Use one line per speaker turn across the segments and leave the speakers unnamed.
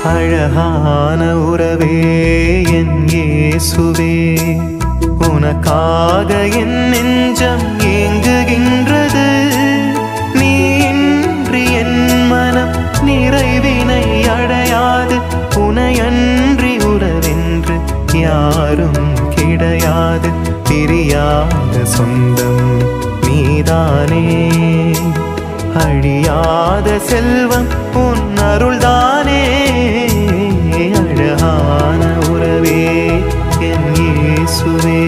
அழகான உறவே என் இயேசுவே உனக்காக என் நெஞ்சம் ஏங்குகின்றது நீ இன்றி என் மனம் நிறைவினை அடையாது உனையன்றி உறவென்று யாரும் கிடையாது பிரியாத சொந்தம் நீதானே அழியாத செல்வம் உன் அருள்தானே அழகான உறவே என் இயேசுவே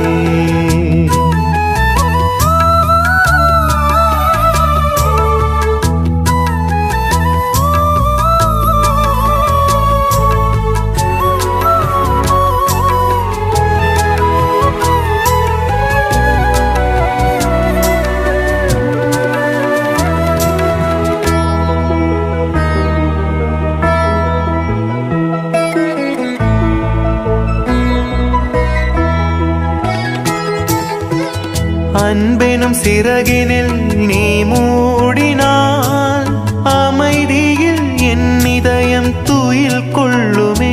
அன்பெனும் சிறகினில் நீ மூடினால் அமைதியில் என் இதயம் துயில் கொள்ளுமே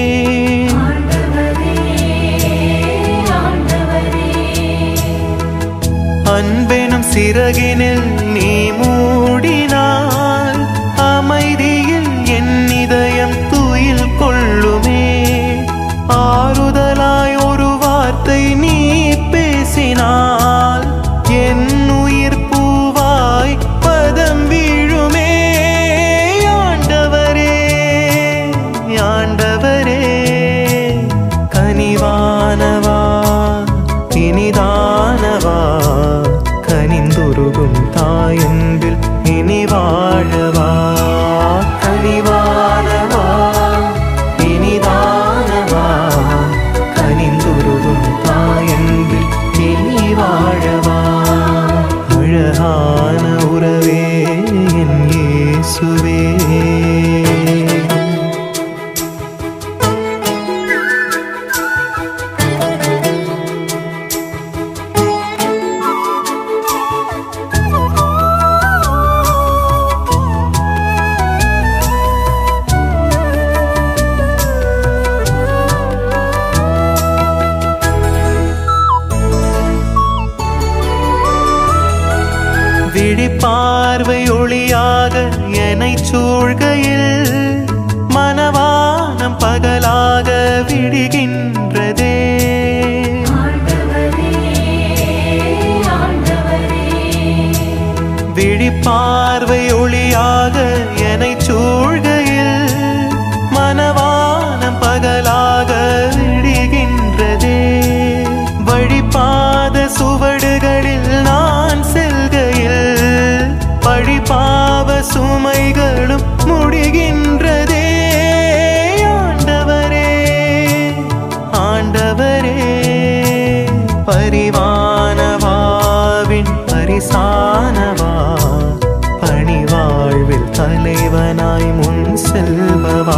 அன்பெனும் சிறகினில் நீ மூடினால் அமைதியில் என் இதயம் துயில் கொள்ளுமே ஆறுதலாய் ஒரு வார்த்தை நீ பேசினால் என் உயிர் பூவாய் பதம் வீழுமே ஆண்டவரே ஆண்டவரே கனிவானவா இனிதானவா கனிந்துருகும் தாயன்பில் இனி வாழவா கனிவானவா இனிதானவா கனிந்துருகும் தாயன்பில் இனி வாழவா அழகான உறவே என் இயேசுவே விழிப்பார்வை ஒளியாக என்னை சூழ்கையில் மனவானம் பகலாக விடுகின்றதே விழிப்பார்வை ஒளியாக என்னை சூழ்கையில் மனவானம் பகலாக விடுகின்றதே வழிபாத சுவடுகளில் நான் செல்கையில் பழிபாவ சுமைகளும் முடிகின்றதே ஆண்டவரே ஆண்டவரே பரிவானவாவின் பரிசானவா பணிவாழ்வில் தலைவனாய் முன் செல்பவா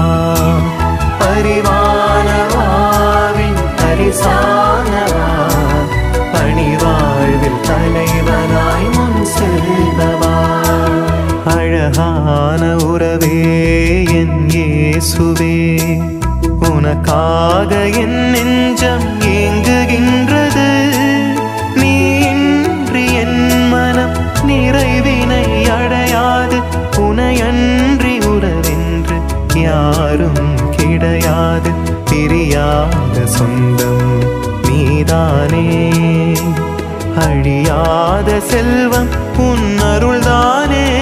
பரிவானவாவின் பரிசானவா பணிவாழ்வில் தலைவனாய் முன் செல்பவா அழகான உறவே என் இயேசுவே உனக்காக என் நெஞ்சம் ஏங்குகின்றது நீ இன்றி என் மனம் நிறைவினை அடையாது உனையன்றி உறவென்று யாரும் கிடையாது பிரியாத சொந்தம் நீதானே அழியாத செல்வம் உன் அருள்தானே